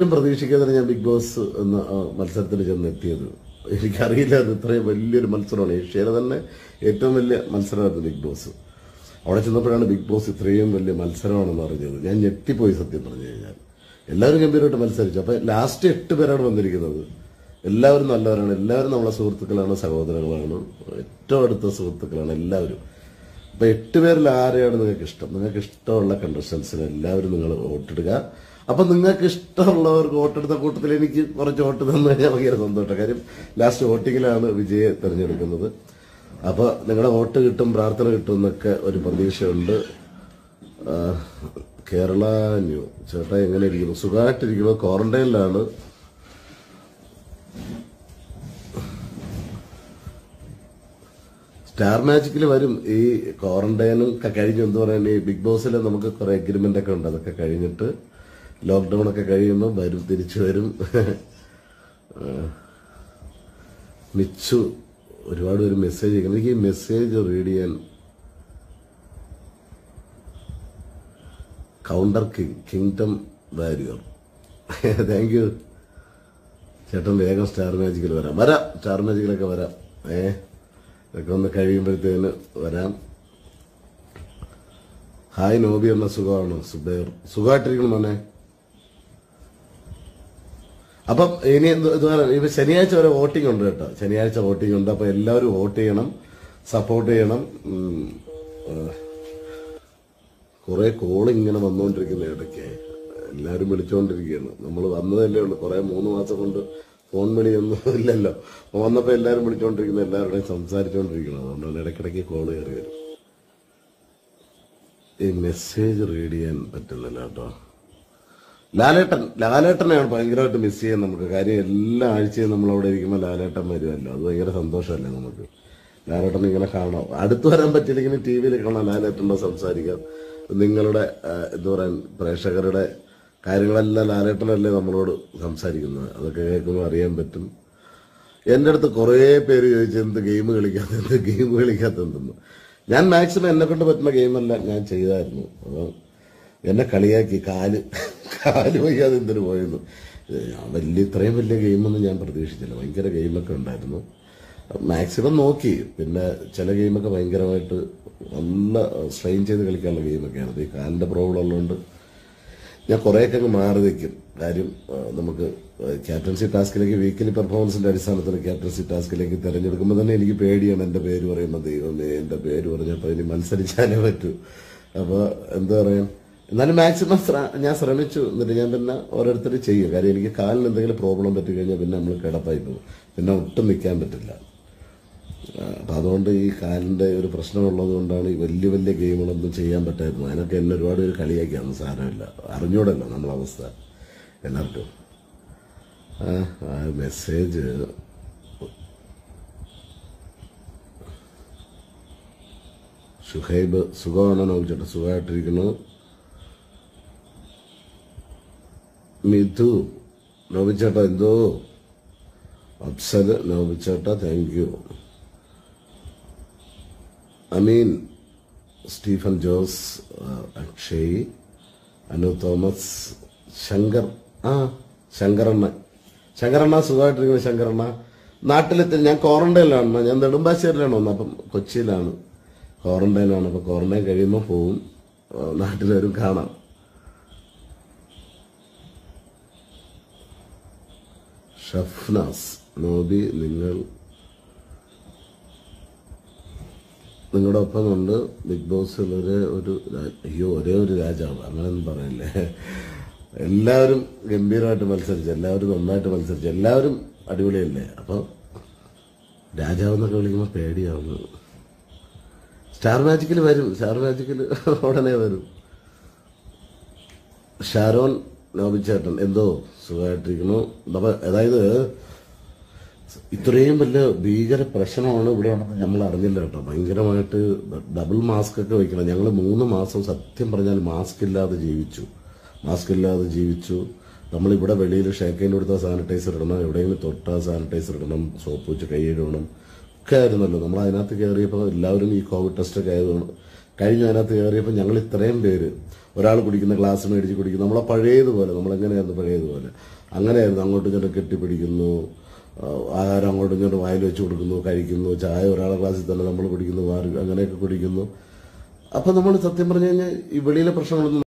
ഒട്ടും പ്രതീക്ഷിക്കാതെ ഞാൻ ബിഗ് ബോസ് എന്ന ആ, മത്സരത്തിന് ചെന്ന് എത്തിയത് എനിക്കറിയില്ല അത് ഇത്രയും വലിയൊരു മത്സരമാണ് ഏഷ്യയിലെ തന്നെ ഏറ്റവും വലിയ മത്സരമായിരുന്നു ബിഗ് ബോസ് അവിടെ ചെന്നപ്പോഴാണ് ബിഗ് ബോസ് ഇത്രയും വലിയ മത്സരമാണെന്ന് അറിഞ്ഞത് ഞാൻ ഞെട്ടിപ്പോയി സത്യം പറഞ്ഞു കഴിഞ്ഞാൽ എല്ലാവരും ഗംഭീരമായിട്ട് മത്സരിച്ചു അപ്പൊ ലാസ്റ്റ് എട്ട് പേരാണ് വന്നിരിക്കുന്നത് എല്ലാവരും നല്ലവരാണ് എല്ലാവരും നമ്മളെ സുഹൃത്തുക്കളാണ് സഹോദരങ്ങളാണ് ഏറ്റവും അടുത്ത സുഹൃത്തുക്കളാണ് എല്ലാവരും അപ്പൊ എട്ട് പേരിൽ ആരെയാണ് നിങ്ങൾക്ക് ഇഷ്ടം നിങ്ങൾക്ക് ഇഷ്ടമുള്ള കണ്ടസ്റ്റൻസിന് എല്ലാവരും നിങ്ങൾ വോട്ടിടുക അപ്പൊ നിങ്ങൾക്ക് ഇഷ്ടമുള്ളവർക്ക് വോട്ടെടുത്ത കൂട്ടത്തിൽ എനിക്ക് കുറച്ച് വോട്ട് തന്നു കഴിഞ്ഞാൽ ഭയങ്കര സന്തോഷം കാര്യം ലാസ്റ്റ് വോട്ടിങ്ങിലാണ് വിജയെ തിരഞ്ഞെടുക്കുന്നത് അപ്പൊ നിങ്ങളുടെ വോട്ട് കിട്ടും പ്രാർത്ഥന കിട്ടും എന്നൊക്കെ ഒരു പ്രതീക്ഷയുണ്ട് ആ, കേരള ന്യൂ ചേട്ടാ എങ്ങനെ ഇരിക്കുന്നു സുഖമായിട്ടിരിക്കുന്നു ക്വാറന്റൈനിലാണ് സ്റ്റാർ മാജിക്കിൽ വരും ഈ ക്വാറന്റൈനും ഒക്കെ കഴിഞ്ഞ് എന്താ പറയുക ഈ ബിഗ് ബോസിൽ നമുക്ക് കുറെ എഗ്രിമെന്റ് ഒക്കെ ഉണ്ട് അതൊക്കെ കഴിഞ്ഞിട്ട് ലോക്ക്ഡൌൺ ഒക്കെ കഴിയുമ്പോൾ വരും തിരിച്ചു വരും ആ. മിച്ചു ഒരുപാട് പേര് മെസ്സേജ് അയക്കണം എനിക്ക് ഈ മെസ്സേജ് റീഡ് ചെയ്യാൻ counter king kingdom warrior thank you ചേട്ടൻ വേഗം സ്റ്റാർ മാജിക്കിൽ വരാം വരാം സ്റ്റാർ മാജിക്കിലൊക്കെ വരാം ഏ ഇതൊക്കെ ഒന്ന് കഴിയുമ്പോഴത്തേന് വരാം ഹായ് നോബി എന്ന സുഖമാണോ സുബൈർ സുഖമായിട്ടിരിക്കണം മോനെ അപ്പം ഇനി എന്ത് ഇതുപോലെ ഇപ്പൊ ശനിയാഴ്ച വരെ വോട്ടിംഗ് ഉണ്ട് കേട്ടോ ശനിയാഴ്ച വോട്ടിംഗ് ഉണ്ട് അപ്പൊ എല്ലാവരും വോട്ട് ചെയ്യണം സപ്പോർട്ട് ചെയ്യണം ഉം, ആ, കുറെ കോൾ ഇങ്ങനെ വന്നുകൊണ്ടിരിക്കുന്ന ഇടയ്ക്ക് എല്ലാവരും വിളിച്ചുകൊണ്ടിരിക്കുകയാണ് നമ്മൾ വന്നതല്ലേ ഉള്ളൂ കുറെ മൂന്ന് മാസം കൊണ്ട് ഫോൺ വിളിയൊന്നും ഇല്ലല്ലോ അപ്പൊ വന്നപ്പോ എല്ലാവരും വിളിച്ചുകൊണ്ടിരിക്കുന്ന എല്ലാവരുടെയും സംസാരിച്ചുകൊണ്ടിരിക്കണം അതുകൊണ്ടാണ് ഇടയ്ക്കിടയ്ക്ക് കോൾ കയറി വരും ഈ മെസ്സേജ് റീഡ് ചെയ്യാൻ പറ്റില്ലല്ലോ കേട്ടോ ലാലേട്ടൻ ലാലേട്ടനെയാണ് ഭയങ്കരമായിട്ട് മിസ് ചെയ്യാൻ നമുക്ക് കാര്യം എല്ലാ ആഴ്ചയും നമ്മൾ അവിടെ ഇരിക്കുമ്പോൾ ലാലേട്ടൻ വരുമല്ലോ അത് ഭയങ്കര സന്തോഷമല്ലേ നമുക്ക് ലാലേട്ടൻ ഇങ്ങനെ കാണാം അടുത്ത് വരാൻ പറ്റില്ലെങ്കിൽ ടി വിയിൽ കാണാം ലാലേട്ടൻ്റെ സംസാരിക്കാം നിങ്ങളുടെ ആ, എന്താ പറയാൻ പ്രേക്ഷകരുടെ കാര്യങ്ങളെല്ലാം ലാലേട്ടനല്ലേ നമ്മളോട് സംസാരിക്കുന്നത് അതൊക്കെ കേൾക്കുമ്പോൾ അറിയാൻ പറ്റും എൻ്റെ അടുത്ത് കുറേ പേര് ചോദിച്ചു എന്ത് ഗെയിം കളിക്കാത്ത എന്ത് ഗെയിം കളിക്കാത്തെന്തെന്ന് ഞാൻ മാക്സിമം എന്നെ കൊണ്ട് പറ്റുന്ന ഗെയിമെല്ലാം ഞാൻ ചെയ്തായിരുന്നു അപ്പോൾ എന്നെ കളിയാക്കി കാല് കാല് വയ്യാതെ എന്തിനു പോയെന്ന് ഏ, ഞാൻ വലിയ ഇത്രയും വലിയ ഗെയിമൊന്നും ഞാൻ പ്രതീക്ഷിച്ചില്ല ഭയങ്കര ഗെയിമൊക്കെ ഉണ്ടായിരുന്നു മാക്സിമം നോക്കി പിന്നെ ചില ഗെയിമൊക്കെ ഭയങ്കരമായിട്ട് നല്ല സ്ട്രെയിൻ ചെയ്ത് കളിക്കാനുള്ള ഗെയിമൊക്കെയാണ് ഈ കാലിൻ്റെ പ്രോബ്ലം ഉള്ളതുകൊണ്ട് ഞാൻ കുറേയൊക്കെ അങ്ങ് മാറി നിൽക്കും കാര്യം ആ, നമുക്ക് ക്യാപ്റ്റൻസി ടാസ്കിലേക്ക് വീക്കിലി പെർഫോമൻസിന്റെ അടിസ്ഥാനത്തിൽ ക്യാപ്റ്റൻസി ടാസ്കിലേക്ക് തിരഞ്ഞെടുക്കുമ്പോൾ തന്നെ എനിക്ക് പേടിയാണ് എന്റെ പേര് പറയുമ്പോൾ ദൈവമേ എന്റെ പേര് പറഞ്ഞപ്പോൾ ഇനി മത്സരിച്ചാലേ പറ്റൂ അപ്പോൾ എന്താ പറയാ എന്നാലും മാക്സിമം ഞാൻ ശ്രമിച്ചു എന്നിട്ട് ഞാൻ പിന്നെ ഓരോരുത്തർ ചെയ്യും കാര്യം എനിക്ക് കാലിന് എന്തെങ്കിലും പ്രോബ്ലം പറ്റി കഴിഞ്ഞാൽ പിന്നെ നമ്മൾ കിടപ്പായി പോകും പിന്നെ ഒട്ടും നിൽക്കാൻ പറ്റില്ല ആ, അപ്പൊ അതുകൊണ്ട് ഈ കാലിന്റെ ഒരു പ്രശ്നമുള്ളത് കൊണ്ടാണ് ഈ വലിയ വലിയ ഗെയിമുകളൊന്നും ചെയ്യാൻ പറ്റായിരുന്നു അതിനൊക്കെ എന്നെ ഒരുപാട് പേര് കളിയാക്കിയാണ് സാരമില്ല അറിഞ്ഞൂടല്ലോ നമ്മളെ അവസ്ഥ എല്ലാവർക്കും ആ, ആ മെസ്സേജ് ഷുഹൈബ് സുഖമാണോ നോക്കിച്ചോട്ടെ സുഖമായിട്ടിരിക്കുന്നു മിഥു നോബിച്ചേട്ടാ എന്തോ അഫ്സൽ നോബിച്ചേട്ടാ thank you Ameen Stephen Jose ആ, അക്ഷയ് അനു തോമസ് ശങ്കർ ആ ശങ്കരണ്ണ ശങ്കരണ്ണ സുഖമായിട്ടിരിക്കുന്ന ശങ്കരണ്ണ നാട്ടിലെത്തി ഞാൻ ക്വാറന്റൈനിലാണ് ഞാൻ നെടുമ്പാശ്ശേരിയിലാണ് വന്നത് അപ്പം കൊച്ചിയിലാണ് ക്വാറന്റൈനിലാണ് അപ്പം ക്വാറന്റൈൻ കഴിയുമ്പോൾ പോവും ആ, നാട്ടിൽ വരും കാണാം ഷഫ്നാസ് നോബി നിങ്ങൾ നിങ്ങളുടെ ഒപ്പമുണ്ട് ബിഗ് ബോസിൽ ഒരേ ഒരു രാ- അയ്യോ ഒരേ ഒരു രാജാവ് അങ്ങനെയൊന്നും പറയില്ലേ എല്ലാവരും ഗംഭീരമായിട്ട് മത്സരിച്ചു എല്ലാവരും നന്നായിട്ട് മത്സരിച്ചു എല്ലാവരും അടിപൊളിയല്ലേ അപ്പോൾ രാജാവ് എന്നൊക്കെ വിളിക്കുമ്പോൾ പേടിയാവുന്നു സ്റ്റാർ മാജിക്കിൽ വരും സ്റ്റാർ മാജിക്കിൽ ഉടനെ വരും ഷാരോൺ നോബിച്ചേട്ടൻ എന്തോ സുഖമായിട്ടിരിക്കുന്നു അപ്പൊ അതായത് ഇത്രയും വലിയ ഭീകര പ്രശ്നമാണ് ഇവിടെ ഉണ്ടെന്ന് നമ്മൾ അറിഞ്ഞില്ല കേട്ടോ ഭയങ്കരമായിട്ട് ഡബിൾ മാസ്ക് ഒക്കെ വെക്കണം ഞങ്ങൾ മൂന്ന് മാസം സത്യം പറഞ്ഞാൽ മാസ്ക് ഇല്ലാതെ ജീവിച്ചു മാസ്ക് ഇല്ലാതെ ജീവിച്ചു നമ്മളിവിടെ വെളിയിൽ ഷേക്കൈൻ കൊടുത്താൽ സാനിറ്റൈസർ ഇടണം എവിടെയെങ്കിലും തൊട്ടാൽ സാനിറ്റൈസർ ഇടണം സോപ്പ് വെച്ച് കൈ ഇടണം ഒക്കെ ആയിരുന്നല്ലോ നമ്മൾ അതിനകത്ത് കയറിയപ്പോൾ എല്ലാവരും ഈ കോവിഡ് ടെസ്റ്റ് ഒക്കെ ആയതുകൊണ്ട് കഴിഞ്ഞ അതിനകത്ത് കയറിയപ്പോൾ ഞങ്ങൾ ഇത്രയും പേര് ഒരാൾ കുടിക്കുന്ന ഗ്ലാസ് മേടിച്ച് കുടിക്കുന്നു നമ്മളെ പഴയതുപോലെ നമ്മളെങ്ങനെയായിരുന്നു പഴയതുപോലെ അങ്ങനെയായിരുന്നു അങ്ങോട്ടും ഇങ്ങോട്ടും കെട്ടിപ്പിടിക്കുന്നു ആ, ആഹാരം അങ്ങോട്ടും ഇങ്ങോട്ടും വായിൽ വെച്ച് കൊടുക്കുന്നു കഴിക്കുന്നു ചായ ഒരാളെ ഗ്ലാസ്സിൽ തന്നെ നമ്മൾ കുടിക്കുന്നു മാറി അങ്ങനെയൊക്കെ കുടിക്കുന്നു അപ്പം നമ്മൾ സത്യം പറഞ്ഞു കഴിഞ്ഞാൽ ഈ വെളിയിലെ പ്രശ്നങ്ങളൊന്നും